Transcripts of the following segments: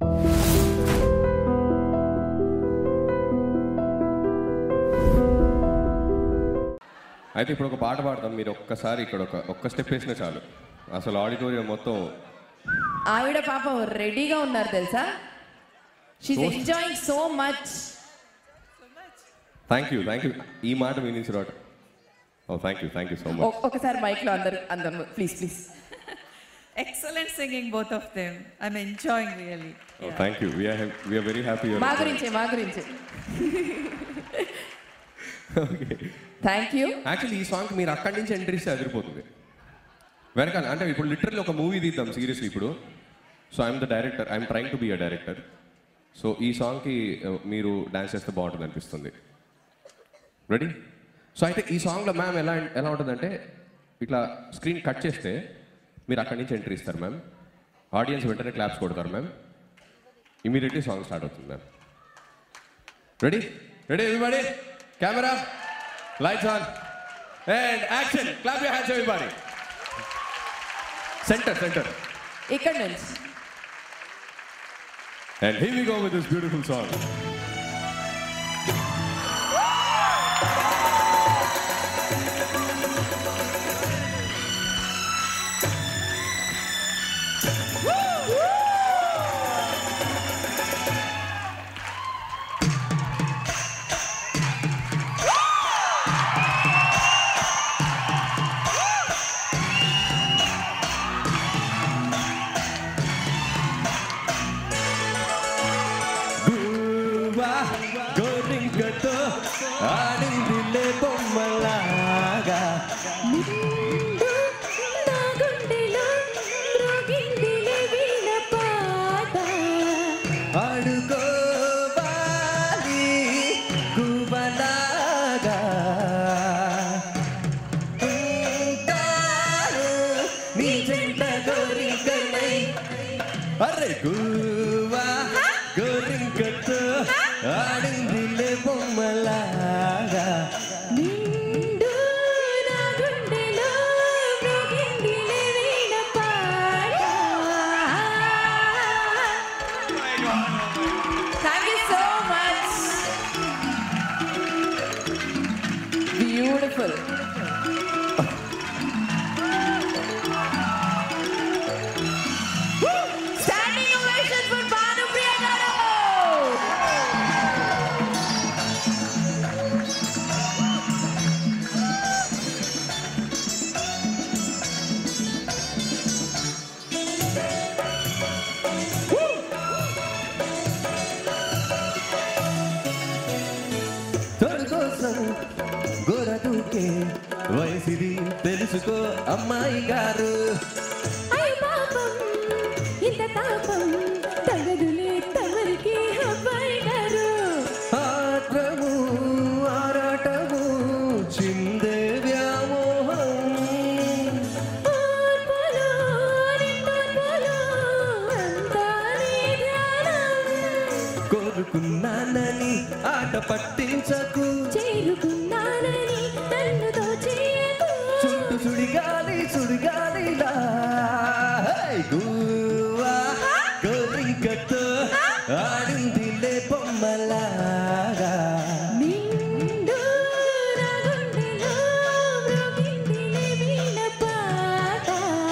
అయితే ఇప్పుడు ఒక పాట పాడతాం మీరు ఒక్కసారి ఇక్కడ ఒక ఒక్క స్టెప్ వేసినా చాలు అసలు ఆడిటోరియం మొత్తం ఆవిడ పాపం రెడీగా ఉన్నారు తెలుసా షీఈ్ So- enjoying so much thank you thank you ఈ మాట మీ నుంచి రావటం oh thank you thank you so much ఒకసారి మైక్ లో అందరు అందరు please please Excellent singing, both of them. I'm enjoying really. Oh thank you we're we're very happy మా గురించే మా గురించే థ్యాంక్ యూ యాక్చువల్లీ ఈ సాంగ్ మీరు అక్కడి నుంచి ఎంట్రీ ఇస్తే అదిరిపోతుంది వెనకాల అంటే ఇప్పుడు లిటరల్లీ ఒక మూవీ తీద్దాం సీరియస్లీ ఇప్పుడు so I'm the director I'm trying to be a director so ఈ సాంగ్కి మీరు డాన్స్ చేస్తే బాగుంటుంది అనిపిస్తుంది రెడీ సో అయితే ఈ సాంగ్లో మ్యామ్ ఎలా ఎలా ఉంటుందంటే ఇట్లా స్క్రీన్ కట్ చేస్తే మీరు అక్కడి నుంచి ఎంట్రీ ఇస్తారు మ్యామ్ ఆడియన్స్ వెంటనే క్లాప్స్ కొడతారు మ్యామ్ ఇమీడియట్లీ సాంగ్ స్టార్ట్ అవుతుంది ma'am ready ready everybody camera lights on and action clap your hands everybody centre centre ఇక్కడ నుంచి and here we go with this beautiful song గువ్వా గోరింకతో ఆడిందిలే బొమ్మలాగా ఆడుకోవాలి గువ్వలాగా ఉంటాను నీ జంట గోరింకనై అరే గువ్వా గోరింకతో ఆడిందిలే బొమ్మలాగా thank you so much beautiful standing ovation for Bhanupriya garu తొలి కోసం గోర దూకే వయసిది తెలుసుకో అమ్మాయి గారు అయ్య పాపం ఇంత తాపం తగదులే తమరికి అబ్బాయి గారు ఆత్రము ఆరాటము చిందే వ్యామోహం ఆర్పులు, నిట్టూర్పులు, అంతా నీ ధ్యానం. కోరుకున్నానని ఆట పట్టించకు చేరుకున్నానని నన్ను దోచేయకు. చుట్టు సుడిగాలి సుడిగాలిలా హై, గువ్వా గోరింకతో ఆడిందిలే బొమ్మలాగా నిండు నా గుండెలో మ్రోగిందిలే వీణ పాట.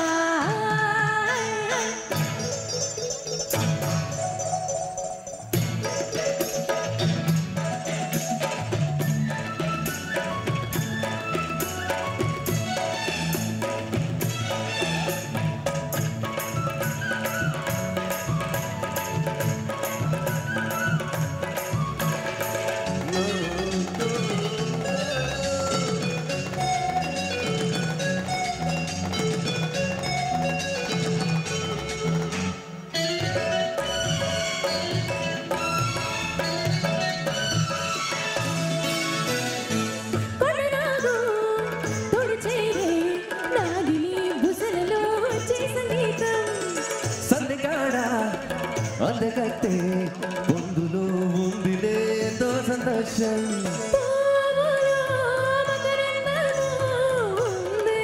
కొనరాగు తొడి చేరే నాగిని బుసలలో వచ్చే సంగీతం సందెగాడ అందగత్తే పొందులో ఉందిలే ఎంతో సంతోషం పూవులో మకరందము ఉందే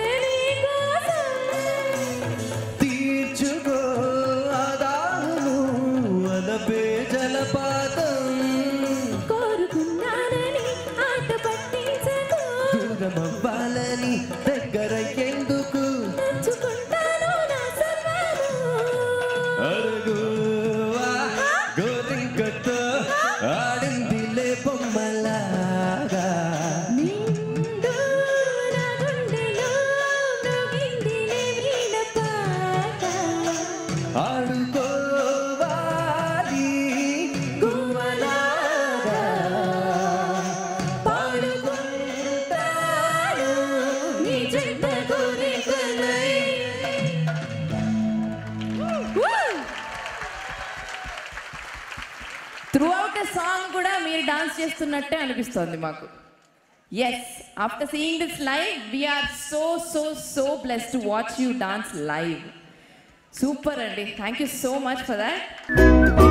నీకోసం. తీర్చుకో ఆదాను త్రూ అవుట్ సాంగ్ కూడా మీరు డాన్స్ చేస్తున్నట్టే అనిపిస్తోంది మాకు yes after seeing this live we're so so so bless to watch you dance live super అండి thank you so much for that